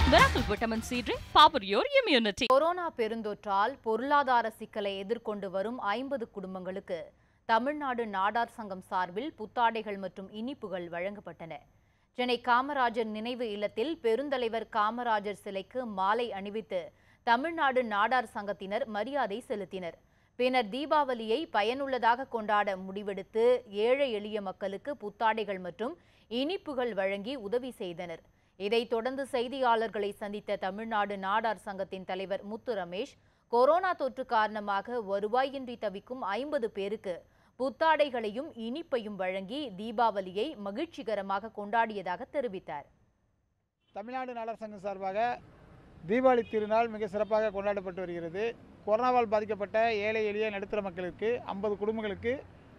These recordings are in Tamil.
Miracle Vitamin C Drink, power your immunity. Corona பெருந்தொற்றால் பொருளாதார சிக்கலை எதிர்கொண்டு வரும் ஐம்பது குடும்பங்களுக்கு தமிழ்நாடு நாடார் சங்கம் சார்பில் புத்தாடைகள் மற்றும் இனிப்புகள் வழங்கப்பட்டன சென்னை காமராஜர் நினைவு இல்லத்தில் பெருந்தலைவர் காமராஜர் சிலைக்கு மாலை அணிவித்து தமிழ்நாடு நாடார் சங்கத்தினர் மரியாதை செலுத்தினர் பின்னர் தீபாவளியை பயனுள்ளதாக கொண்டாட முடிவெடுத்து ஏழை எளிய மக்களுக்கு புத்தாடைகள் மற்றும் இனிப்புகள் வழங்கி உதவி செய்தனர் இதைத் தொடர்ந்து செய்தியாளர்களை சந்தித்த தமிழ்நாடு நாடார் சங்கத்தின் தலைவர் முத்து ரமேஷ் கொரோனா தொற்று காரணமாக வருவாயின்றி தவிக்கும் ஐம்பது பேருக்கு புத்தாடைகளையும் இனிப்பையும் வழங்கி தீபாவளியை மகிழ்ச்சிகரமாக கொண்டாடியதாக தெரிவித்தார் தமிழ்நாடு நாடர் சங்கம் சார்பாக தீபாவளி திருநாள் மிக சிறப்பாக கொண்டாடப்பட்டு வருகிறது கொரோனாவால் பாதிக்கப்பட்ட ஏழை எளிய நடுத்தர மக்களுக்கு ஐம்பது குடும்பங்களுக்கு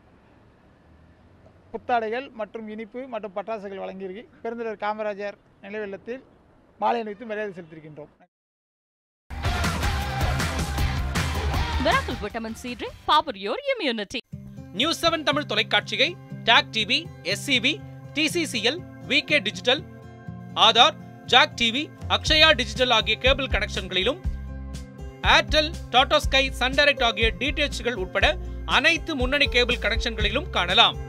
புத்தாடைகள் மற்றும் இனிப்பு மற்றும் பட்டாசுகள் வழங்கி பெருந்தலைவர் காமராஜர் நினைவில்லத்தில் மாலை அணிவித்து மரியாதை செலுத்தியிருக்கின்றோம் Miracle Vitamin C Drink, power your immunity. News Seven Tamil தொலைக்காட்சியை TAC TV S C V T C C L V K Digital Aadhaar Jak TV Akshaya Digital ஆகிய கேபிள் கனெக்ஷன்களிலும் Airtel Tata Sky Sun Direct ஆகிய டிடிஎச்கள் உட்பட அனைத்து முன்னணி கேபிள் கனெக்ஷன்களிலும் காணலாம்